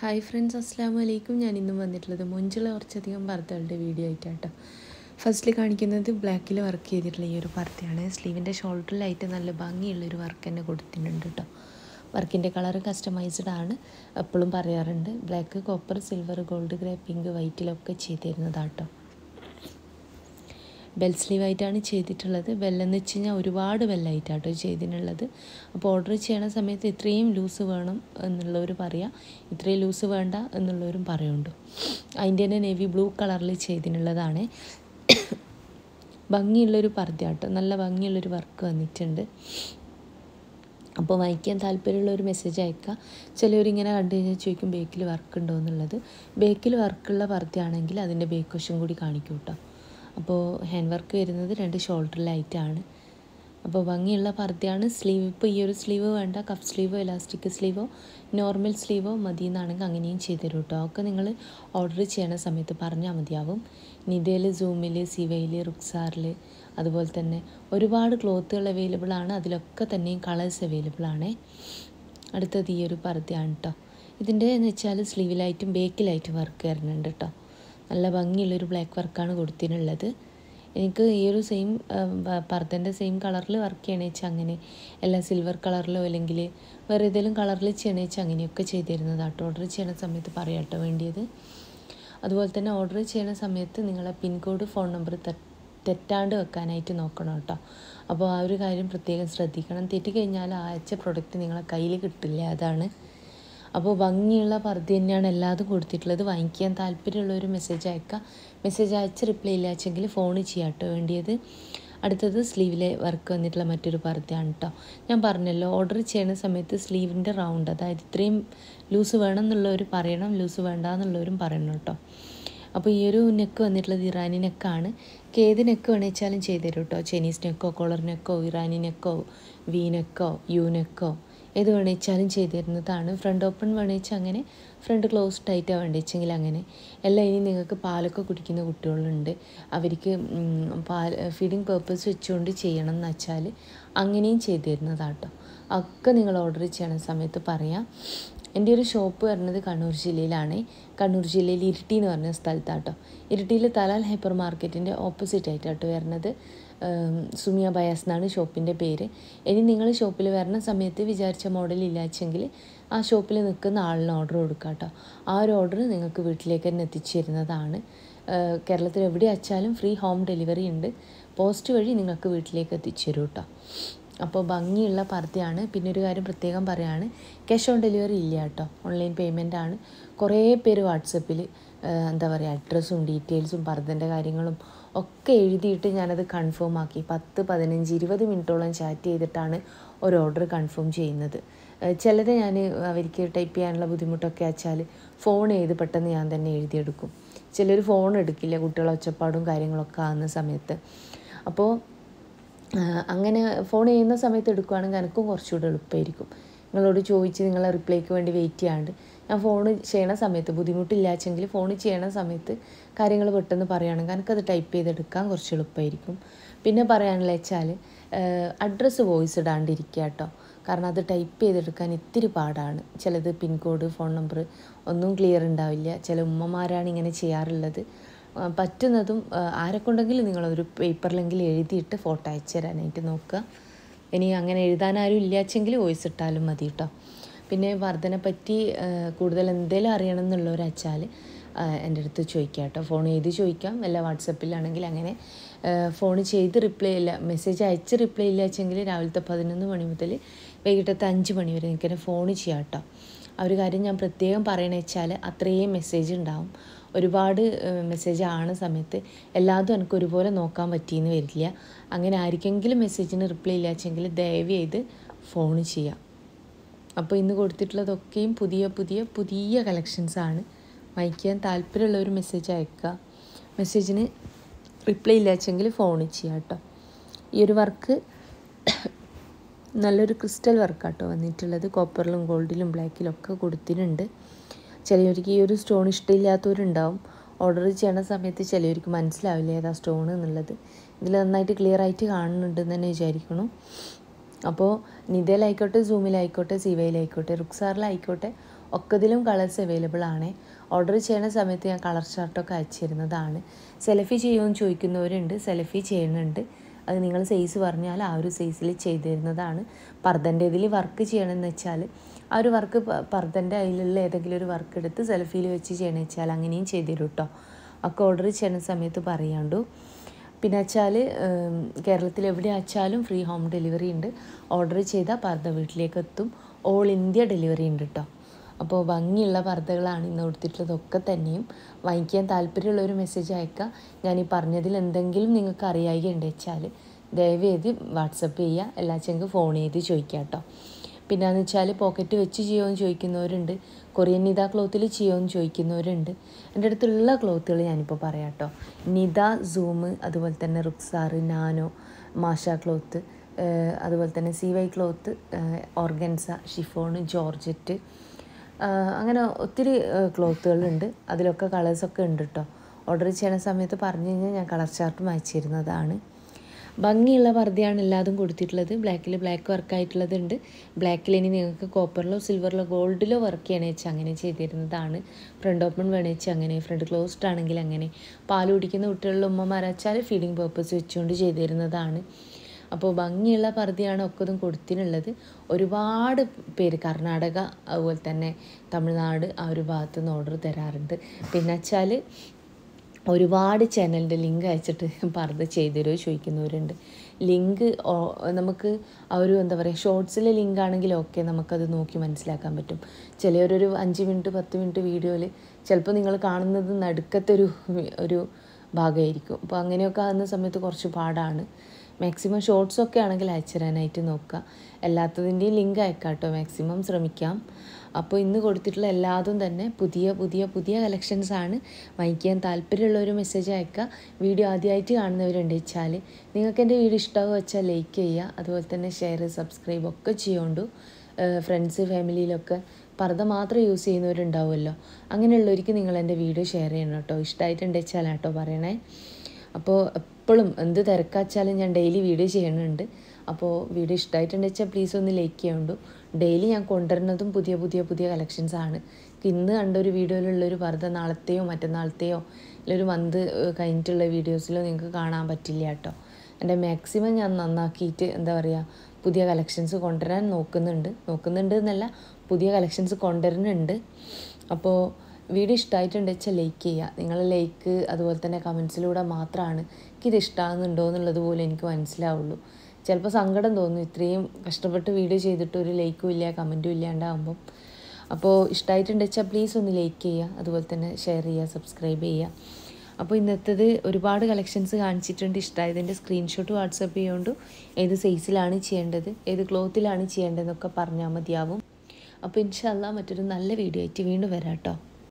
hi friends അസ്സാം വലൈക്കും ഞാൻ ഇന്നും വന്നിട്ടുള്ളത് മൊഞ്ചുള്ള കുറച്ചധികം പർദ്ദകളുടെ വീഡിയോ ആയിട്ടാട്ടോ ഫസ്റ്റിൽ കാണിക്കുന്നത് ബ്ലാക്കിൽ വർക്ക് ചെയ്തിട്ടുള്ള ഈ ഒരു പർദ്ദയാണ് സ്ലീവിൻ്റെ ഷോൾഡറിലായിട്ട് നല്ല ഭംഗിയുള്ളൊരു വർക്ക് തന്നെ കൊടുത്തിട്ടുണ്ട് കേട്ടോ വർക്കിൻ്റെ കളർ കസ്റ്റമൈസ്ഡ് ആണ് എപ്പോഴും പറയാറുണ്ട് black copper silver gold grey pink വൈറ്റിലൊക്കെ ചെയ്തിരുന്നതാട്ടോ ബെൽ സ്ലീവ് ആയിട്ടാണ് ചെയ്തിട്ടുള്ളത് ബെല്ലെന്ന് വെച്ച് കഴിഞ്ഞാൽ ഒരുപാട് ബെല്ലായിട്ടാട്ടോ ചെയ്തിട്ടുള്ളത് അപ്പോൾ ഓർഡർ ചെയ്യണ സമയത്ത് ഇത്രയും ലൂസ് വേണം എന്നുള്ളവർ പറയാം ഇത്രയും ലൂസ് വേണ്ട എന്നുള്ളവരും പറയുന്നുണ്ട് അതിൻ്റെ തന്നെ നേവി ബ്ലൂ കളറിൽ ചെയ്തിട്ടുള്ളതാണ് ഭംഗിയുള്ളൊരു പർദ്ദയാട്ടോ നല്ല ഭംഗിയുള്ളൊരു വർക്ക് വന്നിട്ടുണ്ട് അപ്പോൾ വായിക്കാൻ താല്പര്യമുള്ള ഒരു മെസ്സേജ് അയക്കുക ചിലവരിങ്ങനെ കണ്ടു കഴിഞ്ഞാൽ ചോദിക്കും ബേക്കിൽ വർക്ക് ഉണ്ടോ എന്നുള്ളത് ബേക്കിൽ വർക്കുള്ള പർദ്ദയാണെങ്കിൽ അതിൻ്റെ ബേക്ക് വശം കൂടി കാണിക്കും കേട്ടോ അപ്പോൾ ഹാൻഡ് വർക്ക് വരുന്നത് രണ്ട് ഷോൾഡറിലായിട്ടാണ് അപ്പോൾ ഭംഗിയുള്ള പർദ്ദയാണ് സ്ലീവ് ഇപ്പോൾ ഈ ഒരു സ്ലീവ് വേണ്ട കഫ് സ്ലീവോ എലാസ്റ്റിക് സ്ലീവോ നോർമൽ സ്ലീവോ മതി എന്നാണെങ്കിൽ അങ്ങനെയും ചെയ്തു തരും കേട്ടോ ഒക്കെ നിങ്ങൾ ഓർഡർ ചെയ്യണ സമയത്ത് പറഞ്ഞാൽ മതിയാവും നിതയിൽ സൂമിൽ സിവയിൽ റുക്സാറിൽ അതുപോലെ തന്നെ ഒരുപാട് ക്ലോത്തുകൾ അവൈലബിൾ ആണ് അതിലൊക്കെ തന്നെയും കളേഴ്സ് അവൈലബിൾ ആണ് അടുത്തത് ഈ ഒരു പർദ്ദയാണ് കേട്ടോ ഇതിൻ്റെ എന്ന് വെച്ചാൽ സ്ലീവിലായിട്ടും ബേക്കിലായിട്ടും വർക്ക് വരുന്നുണ്ട് കേട്ടോ നല്ല ഭംഗിയുള്ളൊരു ബ്ലാക്ക് വർക്കാണ് കൊടുത്തിട്ടുള്ളത് എനിക്ക് ഈ ഒരു സെയിം പർദ്ദൻ്റെ സെയിം കളറിൽ വർക്ക് ചെയ്യണ വെച്ചാൽ അങ്ങനെ എല്ലാം സിൽവർ കളറിലോ അല്ലെങ്കിൽ വേറെ ഏതെങ്കിലും കളറിൽ ചെയ്യണ വെച്ചാൽ അങ്ങനെയൊക്കെ ചെയ്തിരുന്നതാട്ടോ ഓർഡർ ചെയ്യണ സമയത്ത് പറയാട്ടോ വേണ്ടിയത് അതുപോലെ തന്നെ ഓർഡർ ചെയ്യണ സമയത്ത് നിങ്ങളെ പിൻകോഡ് ഫോൺ നമ്പർ തെറ്റാണ്ട് വെക്കാനായിട്ട് നോക്കണം കേട്ടോ അപ്പോൾ ആ ഒരു കാര്യം പ്രത്യേകം ശ്രദ്ധിക്കണം തെറ്റിക്കഴിഞ്ഞാൽ ആ അയച്ച പ്രൊഡക്റ്റ് നിങ്ങളെ കയ്യിൽ കിട്ടില്ല അതാണ് അപ്പോൾ ഭംഗിയുള്ള പർദ്ദ തന്നെയാണ് എല്ലാതും കൊടുത്തിട്ടുള്ളത് വാങ്ങിക്കാൻ താല്പര്യമുള്ള ഒരു മെസ്സേജ് അയക്കുക മെസ്സേജ് അയച്ച് റിപ്ലൈ ഇല്ലാച്ചെങ്കിൽ ഫോൺ ചെയ്യാട്ടോ വേണ്ടിയത് അടുത്തത് സ്ലീവിലെ വർക്ക് വന്നിട്ടുള്ള മറ്റൊരു പർദ്ദയാണ് കേട്ടോ ഞാൻ പറഞ്ഞല്ലോ ഓർഡർ ചെയ്യുന്ന സമയത്ത് സ്ലീവിൻ്റെ റൗണ്ട് അതായത് ഇത്രയും ലൂസ് വേണം എന്നുള്ളവർ പറയണം ലൂസ് വേണ്ട എന്നുള്ളവരും പറയണം കേട്ടോ അപ്പോൾ ഈ ഒരു നെക്ക് വന്നിട്ടുള്ളത് ഇറാനി നെക്കാണ് ഏത് നെക്ക് വേണമെച്ചാലും ചെയ്തു തരും കേട്ടോ ചൈനീസ് നെക്കോ കോളർ നെക്കോ ഇറാനി നെക്കോ വി നെക്കോ യു നെക്കോ ഏത് വേണിച്ചാലും ചെയ്തു തരുന്നതാണ് ഫ്രണ്ട് ഓപ്പൺ വേണിച്ചാൽ അങ്ങനെ ഫ്രണ്ട് ക്ലോസ്ഡ് ആയിട്ടാണ് വേണ്ടിച്ചെങ്കിൽ അങ്ങനെ എല്ലാം ഇനി നിങ്ങൾക്ക് പാലൊക്കെ കുടിക്കുന്ന കുട്ടികളുണ്ട് അവർക്ക് പാൽ ഫീഡിങ് പേർപ്പസ് വെച്ചുകൊണ്ട് ചെയ്യണം എന്ന് വെച്ചാൽ അങ്ങനെയും ചെയ്തു തരുന്നതാട്ടോ ഒക്കെ നിങ്ങൾ ഓർഡർ ചെയ്യണ സമയത്ത് പറയാം എൻ്റെ ഒരു ഷോപ്പ് വരുന്നത് കണ്ണൂർ ജില്ലയിലാണ് കണ്ണൂർ ജില്ലയിൽ ഇരിട്ടി എന്ന് പറഞ്ഞ സ്ഥലത്താട്ടോ ഇരിട്ടിയിൽ തലാൽ ഹൈപ്പർ മാർക്കറ്റിൻ്റെ ഓപ്പോസിറ്റ് ആയിട്ടാട്ടോ വരുന്നത് സുമിയ ബയാസ് എന്നാണ് ഷോപ്പിൻ്റെ പേര് ഇനി നിങ്ങൾ ഷോപ്പിൽ വരുന്ന സമയത്ത് വിചാരിച്ച മോഡൽ ഇല്ലാച്ചെങ്കിൽ ആ ഷോപ്പിൽ നിൽക്കുന്ന ആളിന് ഓർഡർ കൊടുക്കുക കേട്ടോ ആ ഒരു ഓർഡർ നിങ്ങൾക്ക് വീട്ടിലേക്ക് തന്നെ എത്തിച്ചു തരുന്നതാണ് കേരളത്തിൽ എവിടെ അയച്ചാലും ഫ്രീ ഹോം ഡെലിവറി ഉണ്ട് പോസ്റ്റ് വഴി നിങ്ങൾക്ക് വീട്ടിലേക്ക് എത്തിച്ചു തരും കേട്ടോ അപ്പോൾ ഭംഗിയുള്ള പർദ്ദയാണ് പിന്നെ ഒരു കാര്യം പ്രത്യേകം പറയുകയാണ് ക്യാഷ് ഓൺ ഡെലിവറി ഇല്ല കേട്ടോ ഓൺലൈൻ പേയ്മെൻ്റ് ആണ് കുറേ പേര് വാട്സപ്പിൽ എന്താ പറയുക അഡ്രസ്സും ഡീറ്റെയിൽസും പർദ്ദൻ്റെ കാര്യങ്ങളും ഒക്കെ എഴുതിയിട്ട് ഞാനത് കൺഫേം ആക്കി പത്ത് പതിനഞ്ച് ഇരുപത് മിനിറ്റോളം ചാറ്റ് ചെയ്തിട്ടാണ് ഒരു ഓർഡർ കൺഫേം ചെയ്യുന്നത് ചിലത് ഞാൻ അവർക്ക് ടൈപ്പ് ചെയ്യാനുള്ള ബുദ്ധിമുട്ടൊക്കെ വെച്ചാൽ ഫോൺ ചെയ്ത് പെട്ടെന്ന് ഞാൻ തന്നെ എഴുതിയെടുക്കും ചിലർ ഫോൺ എടുക്കില്ല കുട്ടികളെ ഒച്ചപ്പാടും കാര്യങ്ങളൊക്കെ ആകുന്ന സമയത്ത് അപ്പോൾ അങ്ങനെ ഫോൺ ചെയ്യുന്ന സമയത്ത് എടുക്കുകയാണെങ്കിൽ എനിക്കും കുറച്ചുകൂടെ എളുപ്പമായിരിക്കും നിങ്ങളോട് ചോദിച്ച് നിങ്ങളെ റിപ്ലൈക്ക് വേണ്ടി വെയിറ്റ് ചെയ്യാണ്ട് ഞാൻ ഫോൺ ചെയ്യണ സമയത്ത് ബുദ്ധിമുട്ടില്ലാച്ചെങ്കിൽ ഫോൺ ചെയ്യണ സമയത്ത് കാര്യങ്ങൾ പെട്ടെന്ന് പറയുകയാണെങ്കിൽ എനിക്കത് ടൈപ്പ് ചെയ്തെടുക്കാൻ കുറച്ച് എളുപ്പമായിരിക്കും പിന്നെ പറയാനുള്ള വെച്ചാൽ അഡ്രസ്സ് വോയിസ് ഇടാണ്ടിരിക്കുക കേട്ടോ കാരണം അത് ടൈപ്പ് ചെയ്തെടുക്കാൻ ഇത്തിരി പാടാണ് ചിലത് പിൻകോഡ് ഫോൺ നമ്പർ ഒന്നും ക്ലിയർ ഉണ്ടാവില്ല ചില ഉമ്മമാരാണ് ഇങ്ങനെ ചെയ്യാറുള്ളത് പറ്റുന്നതും ആരെക്കൊണ്ടെങ്കിലും നിങ്ങളൊരു പേപ്പറിലെങ്കിലും എഴുതിയിട്ട് ഫോട്ടോ അയച്ചു തരാനായിട്ട് നോക്കുക ഇനി അങ്ങനെ എഴുതാൻ ആരും ഇല്ലാച്ചെങ്കിൽ വോയിസ് ഇട്ടാലും മതി കേട്ടോ പിന്നെ വർധനെ പറ്റി കൂടുതൽ എന്തെങ്കിലും അറിയണം എന്നുള്ളവർ അയച്ചാൽ എൻ്റെ അടുത്ത് ചോദിക്കാം കേട്ടോ ഫോൺ ചെയ്ത് ചോദിക്കാം അല്ല വാട്സപ്പിലാണെങ്കിൽ അങ്ങനെ ഫോൺ ചെയ്ത് റിപ്ലൈ ഇല്ല മെസ്സേജ് അയച്ച് റിപ്ലൈ ഇല്ലാച്ചെങ്കിൽ രാവിലത്തെ പതിനൊന്ന് മണി മുതൽ വൈകിട്ടത്തെ അഞ്ച് മണി വരെ എനിക്കെന്നെ ഫോൺ ചെയ്യാം കേട്ടോ ആ ഒരു കാര്യം ഞാൻ പ്രത്യേകം പറയണ വെച്ചാൽ അത്രയും മെസ്സേജ് ഉണ്ടാവും ഒരുപാട് മെസ്സേജ് ആണ സമയത്ത് എല്ലാതും എനിക്ക് ഒരുപോലെ നോക്കാൻ പറ്റിയെന്ന് വരില്ല അങ്ങനെ ആർക്കെങ്കിലും മെസ്സേജിന് റിപ്ലൈ ഇല്ലാച്ചെങ്കിൽ ദയവ് ചെയ്ത് ഫോൺ ചെയ്യാം അപ്പോൾ ഇന്ന് കൊടുത്തിട്ടുള്ളതൊക്കെയും പുതിയ പുതിയ പുതിയ കളക്ഷൻസാണ് വായിക്കാൻ താല്പര്യമുള്ള ഒരു മെസ്സേജ് അയക്കുക മെസ്സേജിന് റിപ്ലൈ ഇല്ലാച്ചെങ്കിൽ ഫോൺ ചെയ്യാം കേട്ടോ ഈ ഒരു വർക്ക് നല്ലൊരു ക്രിസ്റ്റൽ വർക്കാട്ടോ വന്നിട്ടുള്ളത് കോപ്പറിലും ഗോൾഡിലും ബ്ലാക്കിലും ഒക്കെ കൊടുത്തിട്ടുണ്ട് ചിലവർക്ക് ഈ ഒരു സ്റ്റോൺ ഇഷ്ടമില്ലാത്തവരുണ്ടാവും ഓർഡർ ചെയ്യണ സമയത്ത് ചിലവർക്ക് മനസ്സിലാവില്ല ഏതാ സ്റ്റോൺ എന്നുള്ളത് ഇതിൽ നന്നായിട്ട് ക്ലിയർ ആയിട്ട് കാണുന്നുണ്ടെന്ന് തന്നെ വിചാരിക്കണം അപ്പോൾ നിതയിലായിക്കോട്ടെ സൂമിലായിക്കോട്ടെ സിവയിലായിക്കോട്ടെ റുക്സാറിലായിക്കോട്ടെ ഒക്കതിലും കളേഴ്സ് അവൈലബിൾ ആണ് ഓർഡർ ചെയ്യുന്ന സമയത്ത് ഞാൻ കളർ ചാർട്ടൊക്കെ അയച്ചിരുന്നതാണ് സെലഫി ചെയ്യുമെന്ന് ചോദിക്കുന്നവരുണ്ട് സെലഫി ചെയ്യുന്നുണ്ട് അത് നിങ്ങൾ സൈസ് പറഞ്ഞാൽ ആ ഒരു സൈസിൽ ചെയ്തു തരുന്നതാണ് പർദ്ദൻ്റെ ഇതിൽ വർക്ക് ചെയ്യണമെന്ന് വെച്ചാൽ ആ ഒരു വർക്ക് പർദ്ദൻ്റെ അതിലുള്ള ഏതെങ്കിലും ഒരു വർക്ക് എടുത്ത് സെൽഫിയിൽ വെച്ച് ചെയ്യണമെന്ന് വെച്ചാൽ അങ്ങനെയും ചെയ്തു തരും കേട്ടോ ഒക്കെ ഓർഡർ ചെയ്യുന്ന സമയത്ത് പറയാണ്ടു പിന്നെ വെച്ചാൽ കേരളത്തിൽ എവിടെ വെച്ചാലും ഫ്രീ ഹോം ഡെലിവറി ഉണ്ട് ഓർഡർ ചെയ്താൽ പർദ്ദ വീട്ടിലേക്ക് എത്തും ഓൾ ഇന്ത്യ ഡെലിവറി ഉണ്ട് കേട്ടോ അപ്പോൾ ഭംഗിയുള്ള പർദ്ദകളാണ് ഇന്ന് കൊടുത്തിട്ടുള്ളതൊക്കെ തന്നെയും വാങ്ങിക്കാൻ താല്പര്യമുള്ള ഒരു മെസ്സേജ് അയക്കുക ഞാൻ ഈ പറഞ്ഞതിൽ എന്തെങ്കിലും നിങ്ങൾക്ക് അറിയായികയുണ്ട് വെച്ചാൽ ദയവ് ചെയ്ത് വാട്സപ്പ് ചെയ്യുക എല്ലാ ചെങ്ക് ഫോൺ ചെയ്ത് ചോദിക്കുക കേട്ടോ പിന്നെ എന്ന് വെച്ചാൽ പോക്കറ്റ് വെച്ച് ചെയ്യുമെന്ന് ചോദിക്കുന്നവരുണ്ട് കൊറിയൻ നിത ക്ലോത്തിൽ ചെയ്യുമെന്ന് ചോദിക്കുന്നവരുണ്ട് എൻ്റെ അടുത്തുള്ള ക്ലോത്തുകൾ ഞാനിപ്പോൾ പറയാം കേട്ടോ നിത സൂം അതുപോലെ തന്നെ റുക്സാറ് നാനോ മാഷ ക്ലോത്ത് അതുപോലെ തന്നെ C Y cloth organza chiffon georgette അങ്ങനെ ഒത്തിരി ക്ലോത്തുകളുണ്ട് അതിലൊക്കെ കളേഴ്സൊക്കെ ഉണ്ട് കേട്ടോ ഓർഡർ ചെയ്യുന്ന സമയത്ത് പറഞ്ഞു കഴിഞ്ഞാൽ ഞാൻ കളർ ചാർട്ടും അയച്ചിരുന്നതാണ് ഭംഗിയുള്ള പർദ്ദയാണ് എല്ലാതും കൊടുത്തിട്ടുള്ളത് ബ്ലാക്കിൽ ബ്ലാക്ക് വർക്ക് ആയിട്ടുള്ളതുണ്ട് ബ്ലാക്കിൽ ഇനി നിങ്ങൾക്ക് കോപ്പറിലോ സിൽവറിലോ ഗോൾഡിലോ വർക്ക് ചെയ്യണേ വെച്ചാൽ അങ്ങനെ ചെയ്തിരുന്നതാണ് ഫ്രണ്ട് ഓപ്പൺ വേണേ വെച്ചാൽ അങ്ങനെ ഫ്രണ്ട് ക്ലോസ്ഡ് ആണെങ്കിൽ അങ്ങനെ പാൽ കുടിക്കുന്ന കുട്ടികളുടെ ഉമ്മമാരച്ചാൽ ഫീഡിങ് പേർപ്പസ് വെച്ചുകൊണ്ട് ചെയ്തിരുന്നതാണ് അപ്പോൾ ഭംഗിയുള്ള പർദ്ദയാണ് ഒക്കെ ഇതും കൊടുത്തിട്ടുള്ളത് ഒരുപാട് പേര് കർണാടക അതുപോലെ തന്നെ തമിഴ്നാട് ആ ഒരു ഭാഗത്ത് നിന്ന് ഓർഡർ തരാറുണ്ട് പിന്നെ വെച്ചാൽ ഒരുപാട് ചാനലിൻ്റെ ലിങ്ക് അയച്ചിട്ട് പർദ്ദ ചെയ്തു തരുമോ ചോദിക്കുന്നവരുണ്ട് ലിങ്ക് നമുക്ക് ആ ഒരു എന്താ പറയുക ഷോർട്സിലെ ലിങ്ക് ആണെങ്കിൽ ഓക്കെ നമുക്കത് നോക്കി മനസ്സിലാക്കാൻ പറ്റും ചിലവരൊരു അഞ്ച് മിനിറ്റ് പത്ത് മിനിറ്റ് വീഡിയോയിൽ ചിലപ്പോൾ നിങ്ങൾ കാണുന്നത് നടുക്കത്തെ ഒരു ഒരു ഭാഗമായിരിക്കും അപ്പോൾ അങ്ങനെയൊക്കെ ആകുന്ന സമയത്ത് കുറച്ച് പാടാണ് മാക്സിമം ഷോർട്സൊക്കെ ആണെങ്കിൽ അയച്ചു തരാനായിട്ട് നോക്കുക എല്ലാത്തതിൻ്റെയും ലിങ്ക് അയക്കാം കേട്ടോ മാക്സിമം ശ്രമിക്കാം അപ്പോൾ ഇന്ന് കൊടുത്തിട്ടുള്ള എല്ലാതും തന്നെ പുതിയ പുതിയ പുതിയ കളക്ഷൻസ് ആണ് വാങ്ങിക്കാൻ താല്പര്യമുള്ള ഒരു മെസ്സേജ് അയക്കുക വീഡിയോ ആദ്യമായിട്ട് കാണുന്നവരുണ്ട് വെച്ചാൽ നിങ്ങൾക്ക് എൻ്റെ വീഡിയോ ഇഷ്ടമാകുക വെച്ചാൽ ലൈക്ക് ചെയ്യുക അതുപോലെ തന്നെ ഷെയർ സബ്സ്ക്രൈബ് ഒക്കെ ചെയ്യുകൊണ്ടു ഫ്രണ്ട്സ് ഫാമിലിയിലൊക്കെ പർദ്ദ മാത്രം യൂസ് ചെയ്യുന്നവരുണ്ടാവുമല്ലോ അങ്ങനെയുള്ളവർക്ക് നിങ്ങൾ എൻ്റെ വീഡിയോ ഷെയർ ചെയ്യണം കേട്ടോ ഇഷ്ടമായിട്ടുണ്ട് വെച്ചാൽ കേട്ടോ പറയണേ അപ്പോൾ എപ്പോഴും എന്ത് തിരക്കാച്ചാലും ഞാൻ ഡെയിലി വീഡിയോ ചെയ്യണുണ്ട് അപ്പോൾ വീഡിയോ ഇഷ്ടമായിട്ടുണ്ട് വെച്ചാൽ പ്ലീസ് ഒന്ന് ലൈക്ക് ചെയ്യണ്ടു ഡെയിലി ഞാൻ കൊണ്ടുവരുന്നതും പുതിയ പുതിയ പുതിയ കളക്ഷൻസ് ആണ് ഇന്ന് കണ്ട ഒരു വീഡിയോയിലുള്ളൊരു പർദ്ദ നാളത്തെയോ മറ്റന്നാളത്തെയോ ഒരു മന്ത് കഴിഞ്ഞിട്ടുള്ള വീഡിയോസിലോ നിങ്ങൾക്ക് കാണാൻ പറ്റില്ല കേട്ടോ എൻ്റെ മാക്സിമം ഞാൻ നന്നാക്കിയിട്ട് എന്താ പറയുക പുതിയ കളക്ഷൻസ് കൊണ്ടുവരാൻ നോക്കുന്നുണ്ട് നോക്കുന്നുണ്ട് എന്നല്ല പുതിയ കളക്ഷൻസ് കൊണ്ടുവരുന്നുണ്ട് അപ്പോൾ വീഡിയോ ഇഷ്ടമായിട്ടുണ്ട് വെച്ചാൽ ലൈക്ക് ചെയ്യുക നിങ്ങളെ ലൈക്ക് അതുപോലെ തന്നെ കമൻസിലൂടെ മാത്രമാണ് എനിക്കിത് ഇഷ്ടമാകുന്നുണ്ടോ എന്നുള്ളത് പോലും എനിക്ക് മനസ്സിലാവുള്ളൂ ചിലപ്പോൾ സങ്കടം തോന്നും ഇത്രയും കഷ്ടപ്പെട്ട് വീഡിയോ ചെയ്തിട്ട് ഒരു ലൈക്കും ഇല്ല കമൻറ്റും ഇല്ലാണ്ടാകുമ്പം അപ്പോൾ ഇഷ്ടമായിട്ടുണ്ട് വെച്ചാൽ പ്ലീസ് ഒന്ന് ലൈക്ക് ചെയ്യുക അതുപോലെ തന്നെ ഷെയർ ചെയ്യുക സബ്സ്ക്രൈബ് ചെയ്യുക അപ്പോൾ ഇന്നത്തേത് ഒരുപാട് കളക്ഷൻസ് കാണിച്ചിട്ടുണ്ട് ഇഷ്ടമായതിൻ്റെ സ്ക്രീൻഷോട്ട് വാട്സപ്പ് ചെയ്യുകൊണ്ട് ഏത് സൈസിലാണ് ചെയ്യേണ്ടത് ഏത് ക്ലോത്തിലാണ് ചെയ്യേണ്ടതെന്നൊക്കെ പറഞ്ഞാൽ മതിയാവും അപ്പോൾ ഇൻഷാല്ല മറ്റൊരു നല്ല വീഡിയോ ആയിട്ട് വീണ്ടും വരാം കേട്ടോ